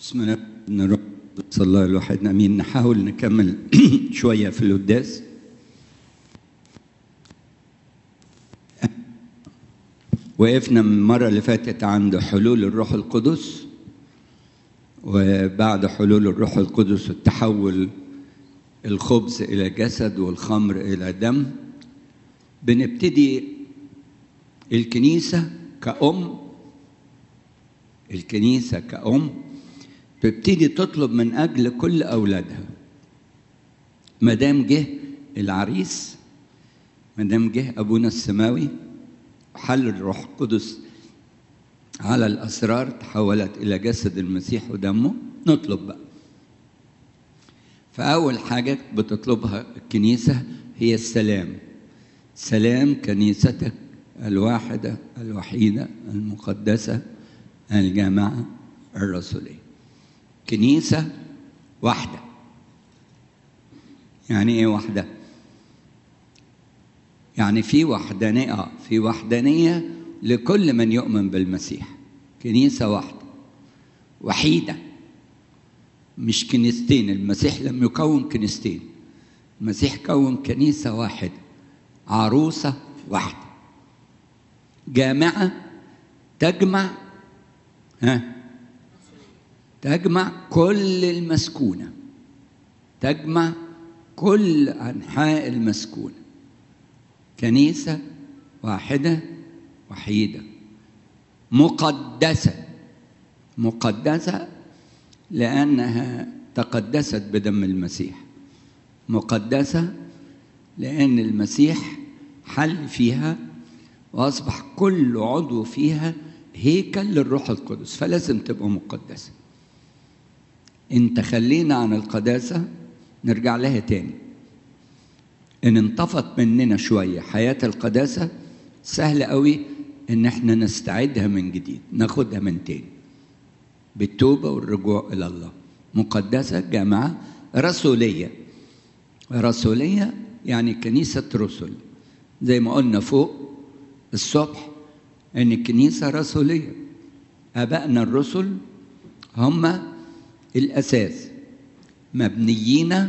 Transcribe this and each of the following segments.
بسم الله نروح صلى الله الواحد امين نحاول نكمل شويه في القداس وقفنا من المره اللي فاتت عند حلول الروح القدس وبعد حلول الروح القدس التحول الخبز الى جسد والخمر الى دم بنبتدي الكنيسه كأم الكنيسه كأم تبتدي تطلب من اجل كل اولادها ما دام جه العريس ما دام جه ابونا السماوي حل الروح القدس على الاسرار تحولت الى جسد المسيح ودمه نطلب بقى فاول حاجه بتطلبها الكنيسه هي السلام سلام كنيستك الواحده الوحيده المقدسه الجامعه الرسوليه كنيسه واحده يعني ايه واحده يعني في وحدانيه في وحدانيه لكل من يؤمن بالمسيح كنيسه واحده وحيده مش كنيستين المسيح لم يكون كنيستين المسيح كون كنيسه واحده عروسه واحده جامعه تجمع ها تجمع كل المسكونه تجمع كل انحاء المسكونه كنيسه واحده وحيده مقدسه مقدسه لانها تقدست بدم المسيح مقدسه لان المسيح حل فيها واصبح كل عضو فيها هيكل للروح القدس فلازم تبقى مقدسه ان تخلينا عن القداسه نرجع لها تاني ان انطفت مننا شويه حياه القداسه سهل قوي ان احنا نستعيدها من جديد ناخدها من تاني بالتوبه والرجوع الى الله مقدسه جامعه رسوليه رسوليه يعني كنيسه رسل زي ما قلنا فوق الصبح ان الكنيسه رسوليه ابائنا الرسل هم الاساس مبنيين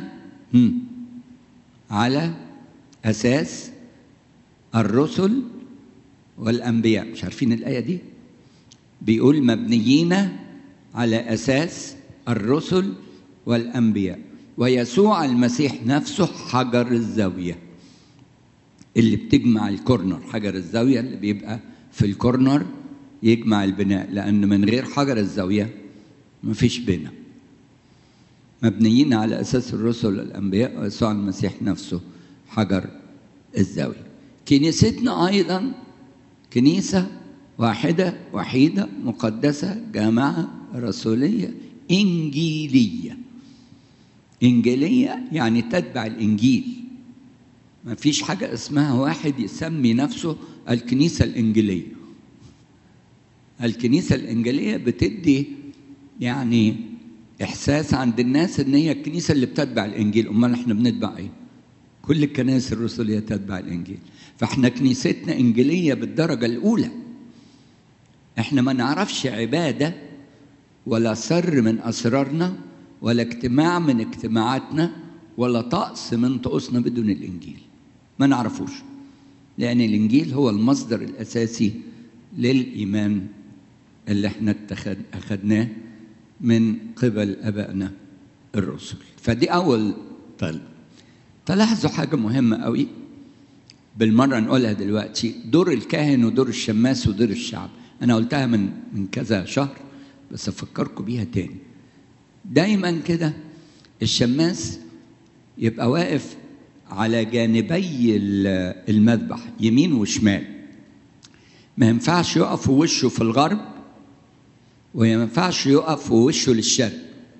على اساس الرسل والانبياء مش عارفين الايه دي بيقول مبنيين على اساس الرسل والانبياء ويسوع المسيح نفسه حجر الزاويه اللي بتجمع الكورنر حجر الزاويه اللي بيبقى في الكورنر يجمع البناء لان من غير حجر الزاويه مفيش بناء مبنيين على اساس الرسل والانبياء ويسوع المسيح نفسه حجر الزاويه كنيستنا ايضا كنيسه واحده وحيده مقدسه جامعه رسوليه انجيليه انجيليه يعني تتبع الانجيل ما فيش حاجه اسمها واحد يسمي نفسه الكنيسه الانجيليه الكنيسه الانجيليه بتدي يعني احساس عند الناس ان هي الكنيسه اللي بتتبع الانجيل امال احنا بنتبع ايه كل الكنائس الرسوليه تتبع الانجيل فاحنا كنيستنا انجيليه بالدرجه الاولى احنا ما نعرفش عباده ولا سر من اسرارنا ولا اجتماع من اجتماعاتنا ولا طقس من طقوسنا بدون الانجيل ما نعرفوش لان الانجيل هو المصدر الاساسي للايمان اللي احنا اخذناه من قبل ابائنا الرسل فدي اول طلب تلاحظوا حاجه مهمه قوي بالمره نقولها دلوقتي دور الكاهن ودور الشماس ودور الشعب انا قلتها من من كذا شهر بس افكركم بيها تاني دايما كده الشماس يبقى واقف على جانبي المذبح يمين وشمال ما ينفعش يقف ووشه في الغرب وما ينفعش يقف ووشه للشرق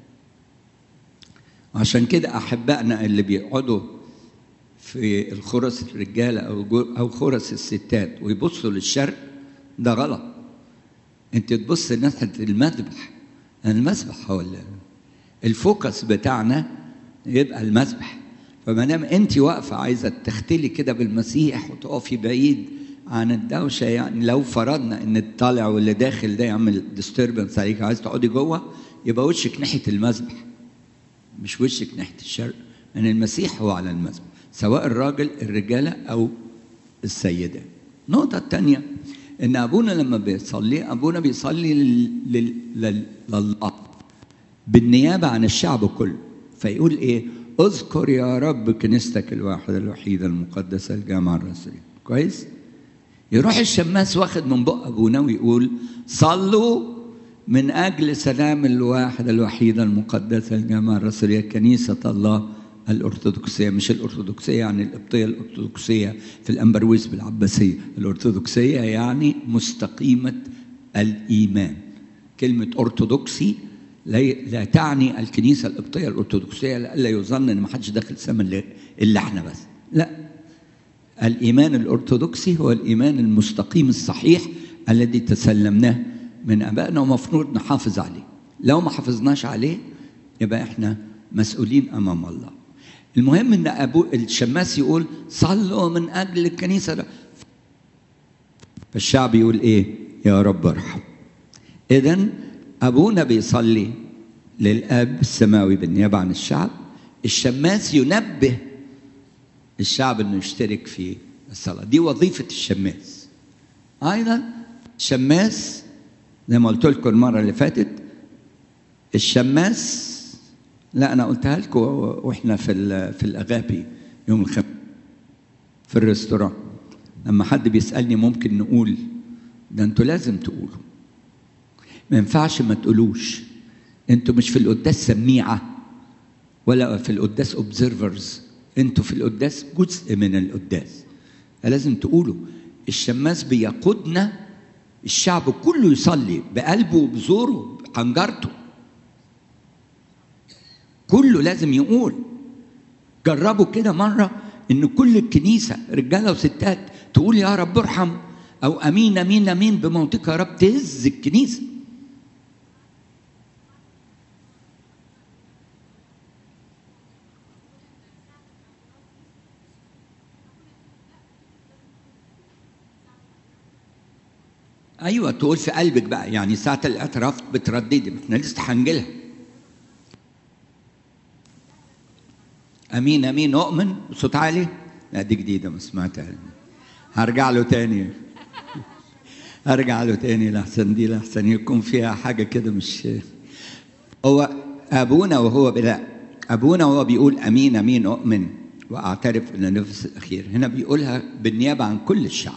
عشان كده احبائنا اللي بيقعدوا في الخرس الرجاله او او خرس الستات ويبصوا للشرق ده غلط انت تبص ناحيه المذبح المذبح هو الفوكس بتاعنا يبقى المذبح فما دام انت واقفه عايزه تختلي كده بالمسيح وتقفي بعيد عن الدوشه يعني لو فرضنا ان الطالع واللي داخل ده يعمل ديستربنس عليك عايز تقعدي جوه يبقى وشك ناحيه المذبح مش وشك ناحيه الشرق لان يعني المسيح هو على المذبح سواء الراجل الرجاله او السيده النقطه الثانيه ان ابونا لما بيصلي ابونا بيصلي لل... لل... لل... لله بالنيابه عن الشعب كله فيقول ايه اذكر يا رب كنيستك الواحده الوحيده المقدسه الجامعه الرسوليه كويس يروح الشماس واخد من بق ابونا ويقول صلوا من اجل سلام الواحده الوحيده المقدسه الجامعه الرسوليه كنيسه الله الأرثوذكسية مش الأرثوذكسية يعني القبطية الأرثوذكسية في الأنبرويس بالعباسية الأرثوذكسية يعني مستقيمة الإيمان كلمة أرثوذكسي لا, لا تعني الكنيسة القبطية الأرثوذكسية لألا يظن إن ما حدش داخل سما إلا إحنا بس لا الإيمان الأرثوذكسي هو الإيمان المستقيم الصحيح الذي تسلمناه من آبائنا ومفروض نحافظ عليه لو ما حافظناش عليه يبقى إحنا مسؤولين أمام الله المهم ان ابو الشماس يقول صلوا من اجل الكنيسه فالشعب يقول ايه يا رب ارحم اذا ابونا بيصلي للاب السماوي بالنيابه عن الشعب الشماس ينبه الشعب انه يشترك في الصلاه دي وظيفه الشماس ايضا الشماس زي ما قلت لكم المره اللي فاتت الشماس لا انا قلتها لكم واحنا في في الاغابي يوم الخميس في الريستوران لما حد بيسالني ممكن نقول ده انتوا لازم تقولوا ما ينفعش ما تقولوش انتوا مش في القداس سميعه ولا في القداس اوبزرفرز انتوا في القداس جزء من القداس لازم تقولوا الشماس بيقودنا الشعب كله يصلي بقلبه وبزوره بحنجرته كله لازم يقول جربوا كده مرة إن كل الكنيسة رجالة وستات تقول يا رب ارحم أو أمين أمين أمين بموتك يا رب تهز الكنيسة ايوه تقول في قلبك بقى يعني ساعه الاعتراف بترددي ما احنا لسه هنجيلها امين امين اؤمن بصوت عالي لا دي جديده ما سمعتها هرجع له تاني هرجع له تاني لحسن دي لحسن يكون فيها حاجه كده مش هو ابونا وهو بلا ابونا وهو بيقول امين امين اؤمن واعترف ان النفس الاخير هنا بيقولها بالنيابه عن كل الشعب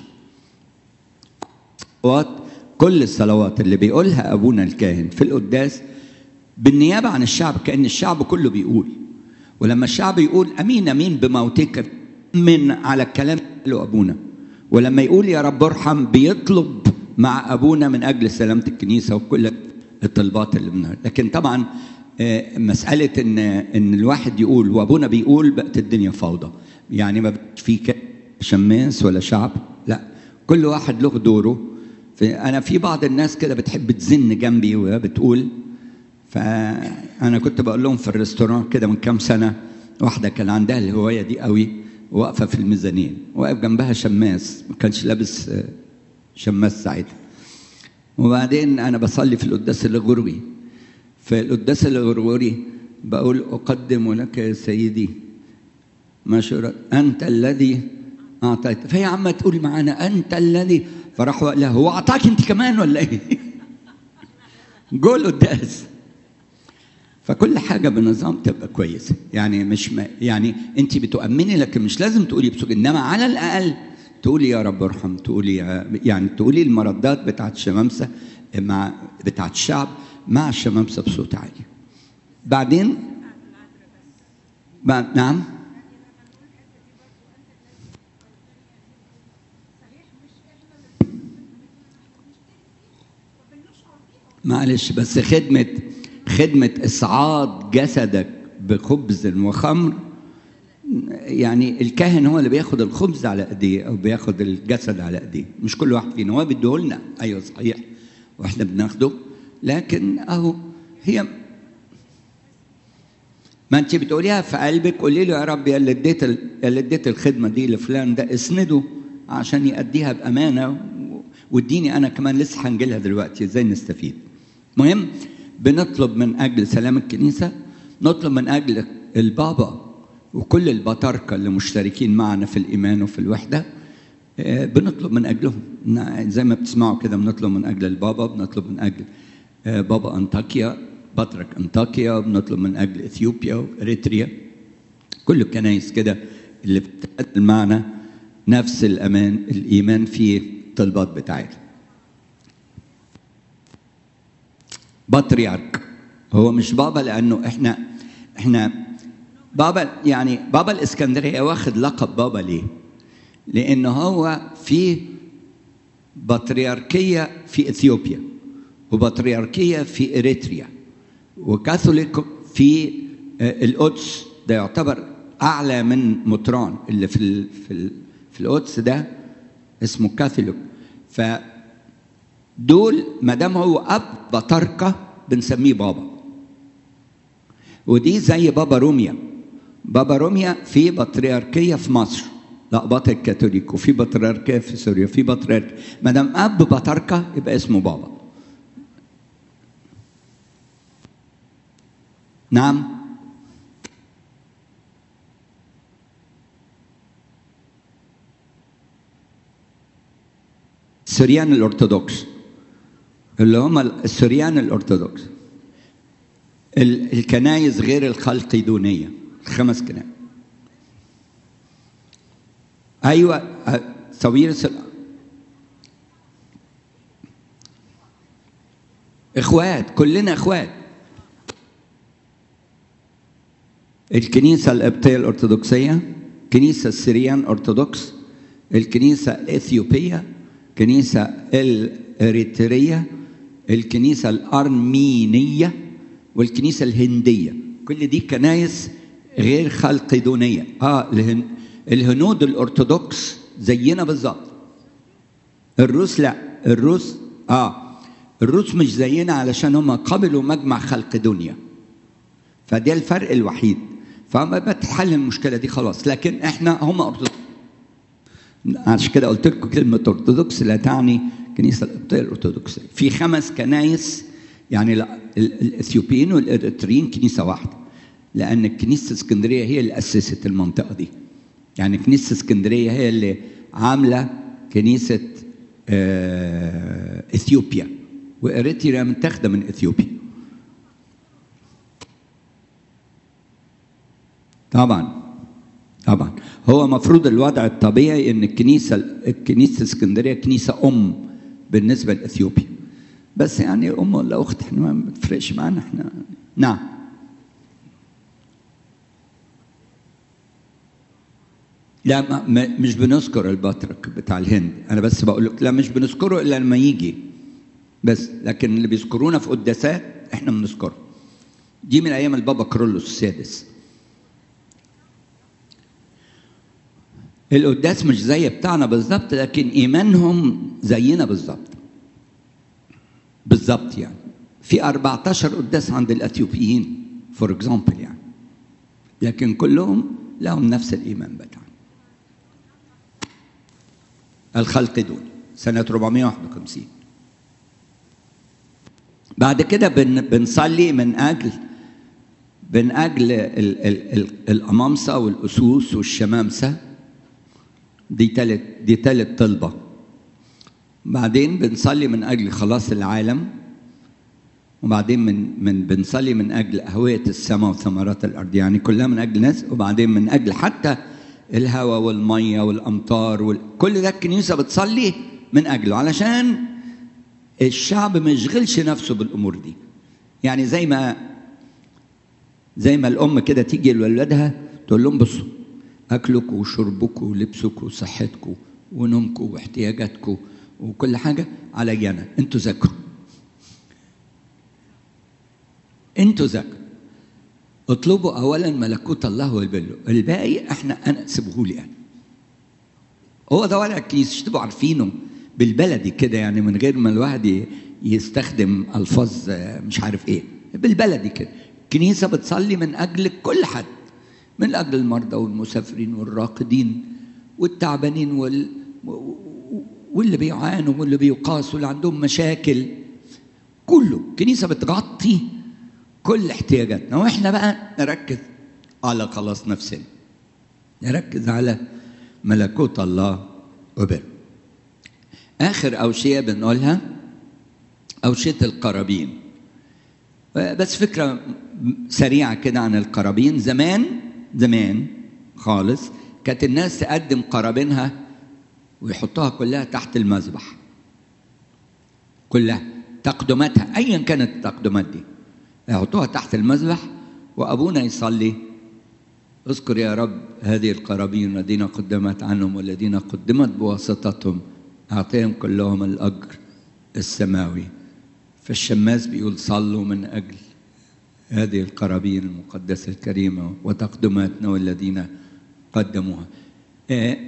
كل الصلوات اللي بيقولها ابونا الكاهن في القداس بالنيابه عن الشعب كان الشعب كله بيقول ولما الشعب يقول امين امين بموتك من على الكلام اللي ابونا ولما يقول يا رب ارحم بيطلب مع ابونا من اجل سلامه الكنيسه وكل الطلبات اللي منها لكن طبعا مساله ان ان الواحد يقول وابونا بيقول بقت الدنيا فوضى يعني ما في شماس ولا شعب لا كل واحد له دوره في انا في بعض الناس كده بتحب تزن جنبي وهي بتقول فانا كنت بقول لهم في الريستوران كده من كام سنه واحده كان عندها الهوايه دي قوي واقفه في الميزانين واقف جنبها شماس ما كانش لابس شماس ساعتها وبعدين انا بصلي في القداس الغروري في القداس الغروري بقول اقدم لك يا سيدي مشورة انت الذي اعطيت فهي عمه تقول معانا انت الذي فراح قال لها هو اعطاك انت كمان ولا ايه؟ جول قداس فكل حاجة بنظام تبقى كويسة يعني مش ما يعني أنت بتؤمني لكن مش لازم تقولي بصوت إنما على الأقل تقولي يا رب ارحم تقولي يعني تقولي المردات بتاعت الشمامسة مع بتاعت الشعب مع الشمامسة بصوت عالي بعدين بعد نعم معلش بس خدمة خدمة إسعاد جسدك بخبز وخمر يعني الكاهن هو اللي بياخد الخبز على ايديه او بياخد الجسد على ايديه مش كل واحد فينا هو بيديه لنا ايوه صحيح واحنا بناخده لكن اهو هي ما انت بتقوليها في قلبك قولي له يا رب يا اللي اديت يا اللي اديت الخدمه دي لفلان ده اسنده عشان يأديها بامانه واديني انا كمان لسه هنجيلها دلوقتي ازاي نستفيد مهم بنطلب من اجل سلام الكنيسه نطلب من اجل البابا وكل البطاركه اللي مشتركين معنا في الايمان وفي الوحده آه، بنطلب من اجلهم ن- زي ما بتسمعوا كده بنطلب من اجل البابا بنطلب من اجل آه، بابا انطاكيا بطرك انطاكيا بنطلب من اجل اثيوبيا واريتريا كل الكنايس كده اللي بتقدم معنا نفس الامان الايمان في الطلبات بتاعتها بطريرك هو مش بابا لانه احنا احنا بابا يعني بابا الاسكندريه واخد لقب بابا ليه؟ لان هو في بطريركيه في اثيوبيا وبطريركيه في اريتريا وكاثوليك في آه، القدس ده يعتبر اعلى من مطران اللي في ال في ال في القدس ده اسمه كاثوليك ف دول ما دام هو اب بطركه بنسميه بابا ودي زي بابا روميا بابا روميا في بطريركيه في مصر لقبات الكاثوليك وفي بطريركيه في سوريا في بطريرك ما دام اب بطركه يبقى اسمه بابا نعم السريان الأرثوذكس اللي هم السريان الأرثوذكس ال- الكنايس غير الخلقيدونية الخمس كنائس أيوة أ- سويرس ال- إخوات كلنا إخوات الكنيسة القبطية الأرثوذكسية الكنيسة السريان أرثوذكس الكنيسة الإثيوبية الكنيسة الإريترية الكنيسة الأرمينية والكنيسة الهندية كل دي كنايس غير خلقدونية اه الهن... الهنود الأرثوذكس زينا بالظبط الروس لا الروس اه الروس مش زينا علشان هم قبلوا مجمع خلق دنيا فده الفرق الوحيد فما بتحل المشكله دي خلاص لكن احنا هم ارثوذكس عشان كده قلت لكم كلمه ارثوذكس لا تعني الكنيسه القبطيه الارثوذكسيه في خمس كنايس يعني لا ال- الاثيوبيين والاريتريين كنيسه واحده لان كنيسه اسكندريه هي اللي اسست المنطقه دي يعني كنيسه اسكندريه هي اللي عامله كنيسه آه، اثيوبيا واريتريا متاخده من اثيوبيا طبعا طبعا هو مفروض الوضع الطبيعي ان الكنيسه الكنيسه اسكندريه كنيسه ام بالنسبه لاثيوبيا بس يعني ام ولا اخت احنا ما بتفرقش معانا احنا نعم لا ما ما مش بنذكر البطرك بتاع الهند انا بس بقول لك لا مش بنذكره الا لما يجي بس لكن اللي بيذكرونا في قداسات احنا بنذكره دي من ايام البابا كرولوس السادس القداس مش زي بتاعنا بالظبط لكن ايمانهم زينا بالظبط بالظبط يعني في 14 قداس عند الاثيوبيين فور اكزامبل يعني لكن كلهم لهم نفس الايمان بتاعنا الخلق دول سنة 451 بعد كده بن بنصلي من أجل من أجل ال ال ال الأمامسة والأسوس والشمامسة دي تالت دي تالت طلبة بعدين بنصلي من أجل خلاص العالم وبعدين من من بنصلي من أجل أهوية السماء وثمرات الأرض يعني كلها من أجل ناس وبعدين من أجل حتى الهواء والمية والأمطار وال... كل ده الكنيسة بتصلي من أجله علشان الشعب ما يشغلش نفسه بالأمور دي يعني زي ما زي ما الأم كده تيجي لولادها تقول لهم بصوا أكلكم وشربكم ولبسكم وصحتكم ونومكم واحتياجاتكم وكل حاجة علي أنا أنتوا ذاكروا أنتوا ذاكروا اطلبوا اولا ملكوت الله والبر الباقي احنا انا سيبوه لي انا هو ده وضع الكنيسه مش تبقوا عارفينه بالبلدي كده يعني من غير ما الواحد يستخدم الفاظ مش عارف ايه بالبلدي كده الكنيسه بتصلي من اجل كل حد من اجل المرضى والمسافرين والراقدين والتعبانين وال واللي بيعانوا واللي بيقاسوا واللي عندهم مشاكل كله الكنيسة بتغطي كل احتياجاتنا واحنا بقى نركز على خلاص نفسنا نركز على ملكوت الله وبر آخر أوشية بنقولها أوشية القرابين بس فكرة سريعة كده عن القرابين زمان زمان خالص كانت الناس تقدم قرابينها ويحطوها كلها تحت المذبح كلها تقدماتها ايا كانت التقدمات دي يحطوها تحت المذبح وابونا يصلي اذكر يا رب هذه القرابين الذين قدمت عنهم والذين قدمت بواسطتهم اعطيهم كلهم الاجر السماوي فالشماس بيقول صلوا من اجل هذه القرابين المقدسه الكريمه وتقدماتنا والذين قدموها آه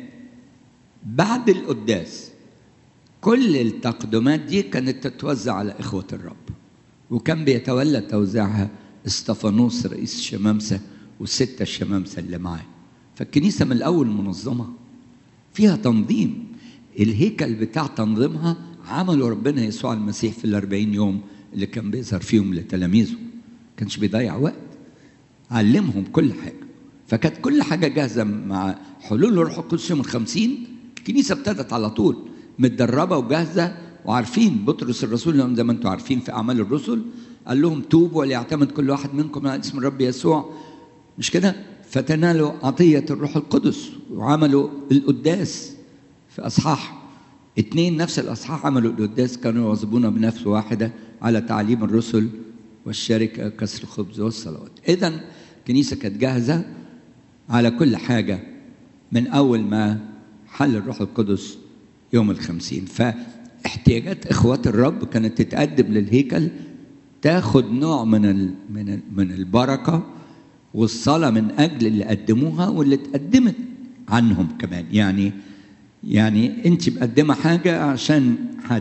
بعد القداس كل التقدمات دي كانت تتوزع على إخوة الرب وكان بيتولى توزيعها استفانوس رئيس الشمامسة والستة الشمامسة اللي معاه فالكنيسة من الأول منظمة فيها تنظيم الهيكل بتاع تنظيمها عمله ربنا يسوع المسيح في الأربعين يوم اللي كان بيظهر فيهم لتلاميذه كانش بيضيع وقت علمهم كل حاجة فكانت كل حاجة جاهزة مع حلول الروح القدس يوم الخمسين الكنيسة ابتدت على طول متدربه وجاهزه وعارفين بطرس الرسول زي ما انتم عارفين في اعمال الرسل قال لهم توبوا وليعتمد كل واحد منكم على اسم الرب يسوع مش كده فتنالوا عطيه الروح القدس وعملوا القداس في اصحاح اثنين نفس الاصحاح عملوا القداس كانوا يواظبون بنفس واحده على تعليم الرسل والشركه كسر الخبز والصلوات اذا الكنيسه كانت جاهزه على كل حاجه من اول ما حل الروح القدس يوم الخمسين فاحتياجات اخوات الرب كانت تتقدم للهيكل تاخد نوع من ال من ال من البركه والصلاه من اجل اللي قدموها واللي اتقدمت عنهم كمان يعني يعني انت مقدمه حاجه عشان حد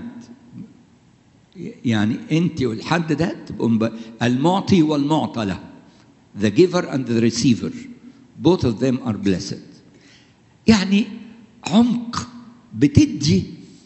يعني انت والحد ده تبقوا المعطي والمعطى له the giver and the receiver both of them are blessed يعني عمق بتدي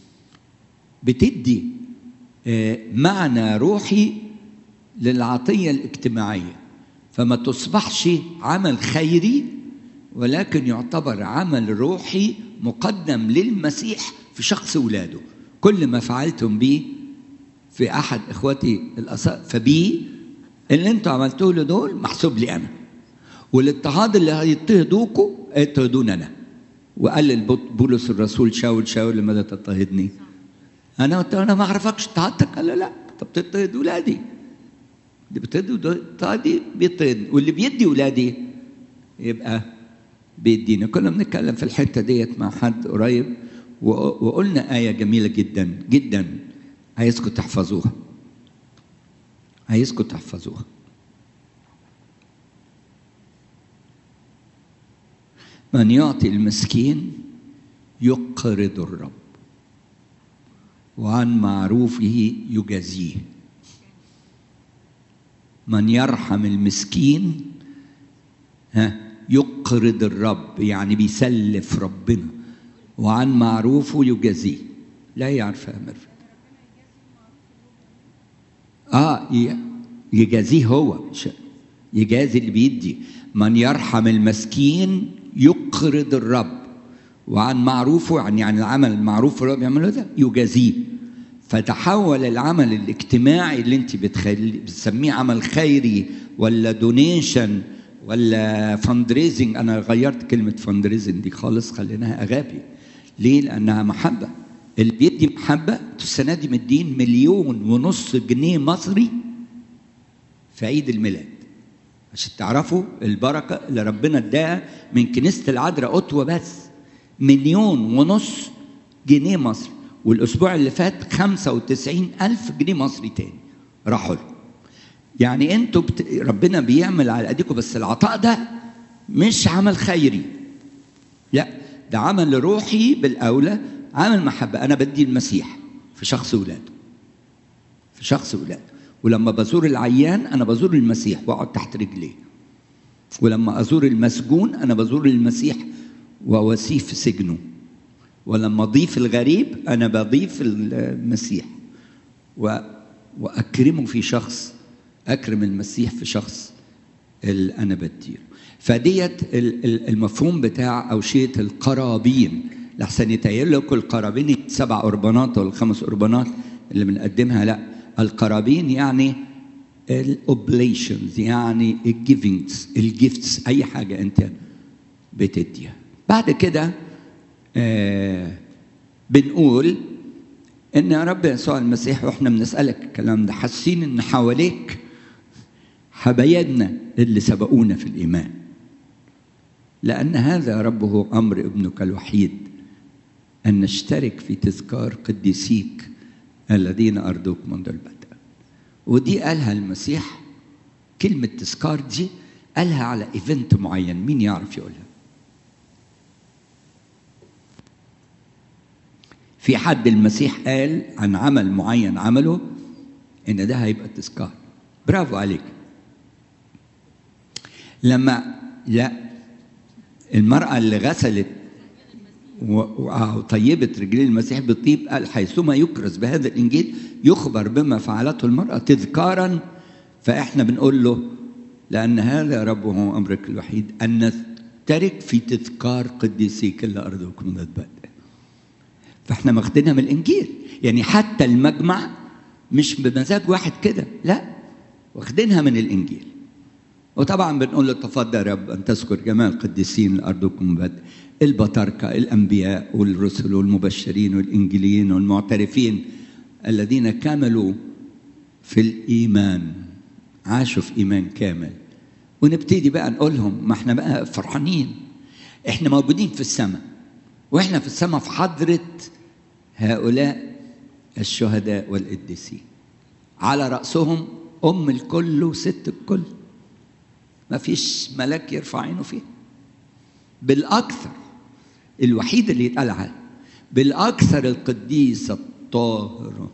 بتدي معنى روحي للعطية الاجتماعية فما تصبحش عمل خيري ولكن يعتبر عمل روحي مقدم للمسيح في شخص ولاده كل ما فعلتم به في أحد إخوتي الأصاء فبيه اللي انتوا عملتوه له دول محسوب لي أنا والاضطهاد اللي هيضطهدوكوا اضطهدون أنا وقال بولس الرسول شاول شاول لماذا تضطهدني؟ انا قلت انا ما اعرفكش اضطهدتك قال لا انت بتضطهد ولادي اللي بتضطهدي بيضطهدني واللي بيدي ولادي يبقى بيدينا كنا بنتكلم في الحته ديت مع حد قريب وقلنا آية جميلة جدا جدا عايزكم تحفظوها عايزكم تحفظوها من يعطي المسكين يقرض الرب وعن معروفه يجازيه من يرحم المسكين ها يقرض الرب يعني بيسلف ربنا وعن معروفه يجازيه لا يعرف مرفد اه يجازيه هو يجازي اللي بيدي من يرحم المسكين يقرض الرب وعن معروفه يعني عن العمل المعروف اللي هو بيعمله ده يجازيه فتحول العمل الاجتماعي اللي انت بتخلي بتسميه عمل خيري ولا دونيشن ولا فندريزنج انا غيرت كلمه فندريزنج دي خالص خليناها اغابي ليه لانها محبه اللي بيدي محبه السنه دي مدين مليون ونص جنيه مصري في عيد الميلاد عشان تعرفوا البركه اللي ربنا اداها من كنيسه العذراء اوتوا بس مليون ونص جنيه مصري والاسبوع اللي فات 95 الف جنيه مصري تاني راحوا له يعني انتوا بت... ربنا بيعمل على ايديكم بس العطاء ده مش عمل خيري لا ده عمل روحي بالاولى عمل محبه انا بدي المسيح في شخص ولاده في شخص ولاده ولما بزور العيان انا بزور المسيح واقعد تحت رجليه ولما ازور المسجون انا بزور المسيح واواسيه في سجنه ولما اضيف الغريب انا بضيف المسيح و واكرمه في شخص اكرم المسيح في شخص اللي انا بديله فديت المفهوم بتاع اوشيه القرابين لحسن يتهيأ لكم القرابين سبع قربانات ولا خمس قربانات اللي بنقدمها لا القرابين يعني الاوبليشنز يعني الجيفنجز الجيفتس اي حاجه انت بتديها بعد كده آه بنقول ان يا رب يسوع المسيح واحنا بنسالك الكلام ده حاسين ان حواليك حبايبنا اللي سبقونا في الايمان لان هذا يا رب هو امر ابنك الوحيد ان نشترك في تذكار قديسيك الذين ارضوك منذ البدء ودي قالها المسيح كلمه تذكار دي قالها على ايفنت معين مين يعرف يقولها في حد المسيح قال عن عمل معين عمله ان ده هيبقى تذكار برافو عليك لما لا المرأة اللي غسلت وطيبت رجلين المسيح بالطيب قال حيثما يكرز بهذا الانجيل يخبر بما فعلته المرأة تذكارا فاحنا بنقول له لان هذا يا رب هو امرك الوحيد ان نشترك في تذكار قديسيك اللي ارضوك من البدء فاحنا واخدينها من الانجيل يعني حتى المجمع مش بمزاج واحد كده لا واخدينها من الانجيل وطبعا بنقول له تفضل يا رب ان تذكر جميع القديسين لارضكم بدء البطاركه الانبياء والرسل والمبشرين والانجيليين والمعترفين الذين كملوا في الايمان عاشوا في ايمان كامل ونبتدي بقى نقولهم ما احنا بقى فرحانين احنا موجودين في السماء واحنا في السماء في حضره هؤلاء الشهداء والقديسين على راسهم ام الكل وست الكل ما فيش ملاك يرفع عينه فيه بالاكثر الوحيد اللي يتقال عنه بالاكثر القديسه الطاهره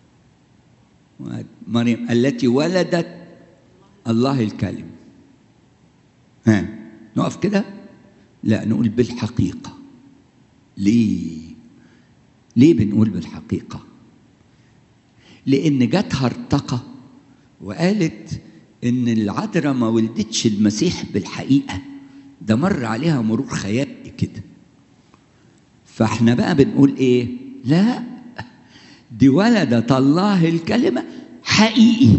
مريم التي ولدت الله الكلم ها نقف كده لا نقول بالحقيقه ليه ليه بنقول بالحقيقه لان جت هرطقه وقالت ان العذراء ما ولدتش المسيح بالحقيقه ده مر عليها مرور خيالي كده فاحنا بقى بنقول ايه لا دي ولدت الله الكلمه حقيقي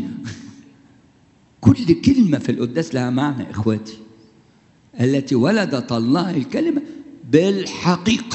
كل كلمه في القداس لها معنى اخواتي التي ولدت الله الكلمه بالحقيقه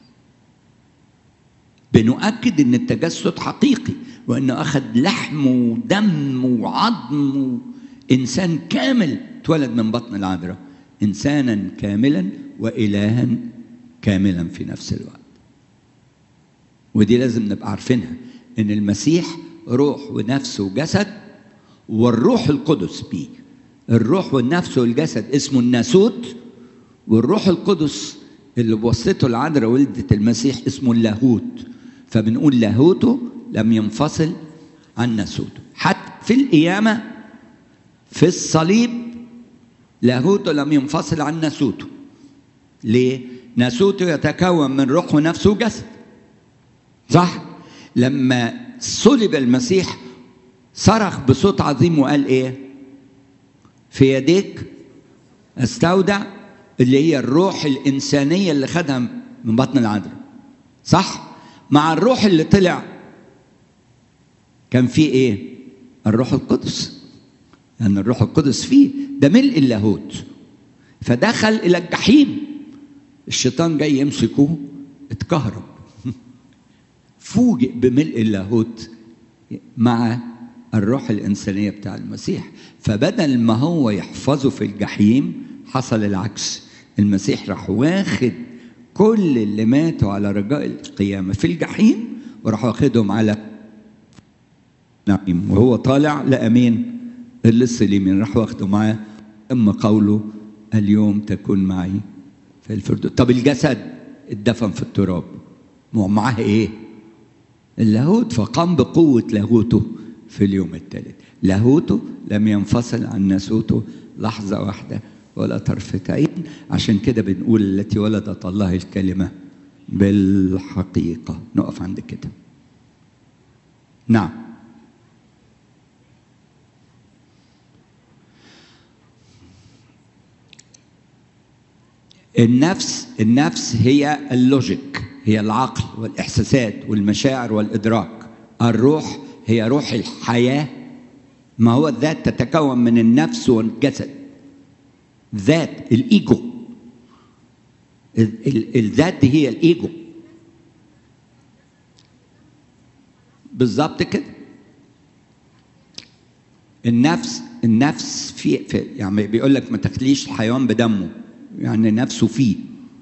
بنؤكد ان التجسد حقيقي وانه اخذ لحم ودم وعظم انسان كامل اتولد من بطن العذراء انسانا كاملا والها كاملا في نفس الوقت ودي لازم نبقى عارفينها ان المسيح روح ونفس وجسد والروح القدس بيه الروح والنفس والجسد اسمه الناسوت والروح القدس اللي بواسطته العذراء ولدت المسيح اسمه اللاهوت فبنقول لاهوته لم ينفصل عن ناسوته حتى في القيامه في الصليب لاهوته لم ينفصل عن ناسوته ليه ناسوته يتكون من روح ونفس وجسد صح لما صلب المسيح صرخ بصوت عظيم وقال ايه في يديك استودع اللي هي الروح الانسانيه اللي خدها من بطن العذراء صح مع الروح اللي طلع كان فيه ايه الروح القدس لان يعني الروح القدس فيه ده ملء اللاهوت فدخل الى الجحيم الشيطان جاي يمسكه اتكهرب فوجئ بملء اللاهوت مع الروح الإنسانية بتاع المسيح فبدل ما هو يحفظه في الجحيم حصل العكس المسيح راح واخد كل اللي ماتوا على رجاء القيامة في الجحيم وراح واخدهم على نعيم وهو طالع لقى مين اللص اليمين راح واخده معاه اما قوله اليوم تكون معي في الفردوس طب الجسد اتدفن في التراب معاه ايه اللاهوت فقام بقوة لاهوته في اليوم الثالث لاهوته لم ينفصل عن ناسوته لحظة واحدة ولا طرفة عين عشان كده بنقول التي ولدت الله الكلمة بالحقيقة نقف عند كده نعم النفس النفس هي اللوجيك هي العقل والاحساسات والمشاعر والادراك الروح هي روح الحياه ما هو الذات تتكون من النفس والجسد ذات الايجو الذات دي هي الايجو بالظبط كده النفس النفس في, في يعني بيقول لك ما تخليش الحيوان بدمه يعني نفسه فيه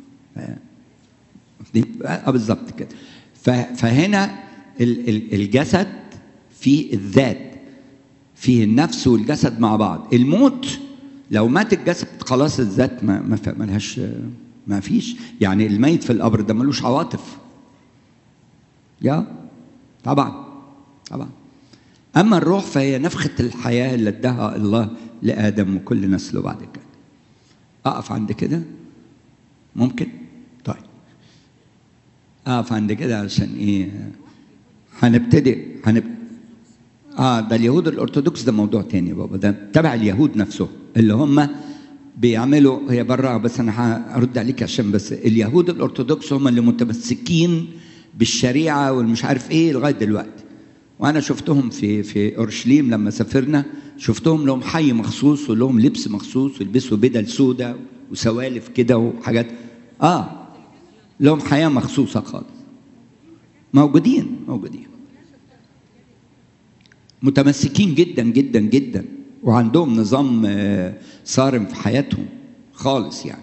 اه بالظبط كده فهنا الجسد فيه الذات فيه النفس والجسد مع بعض الموت لو مات الجسد خلاص الذات ما ما ملهاش ما فيش يعني الميت في القبر ده ملوش عواطف يا طبعا طبعا اما الروح فهي نفخه الحياه اللي اداها الله لادم وكل نسله بعد كده اقف عند كده ممكن طيب اقف عند كده عشان ايه هنبتدي هنب اه ده اليهود الارثوذكس ده موضوع تاني يا بابا ده تبع اليهود نفسهم اللي هم بيعملوا هي بره بس انا هرد عليك عشان بس اليهود الارثوذكس هم اللي متمسكين بالشريعه والمش عارف ايه لغايه دلوقتي وانا شفتهم في في اورشليم لما سافرنا شفتهم لهم حي مخصوص ولهم لبس مخصوص ويلبسوا بدل سوداء وسوالف كده وحاجات اه لهم حياه مخصوصه خالص موجودين موجودين متمسكين جدا جدا جدا وعندهم نظام صارم في حياتهم خالص يعني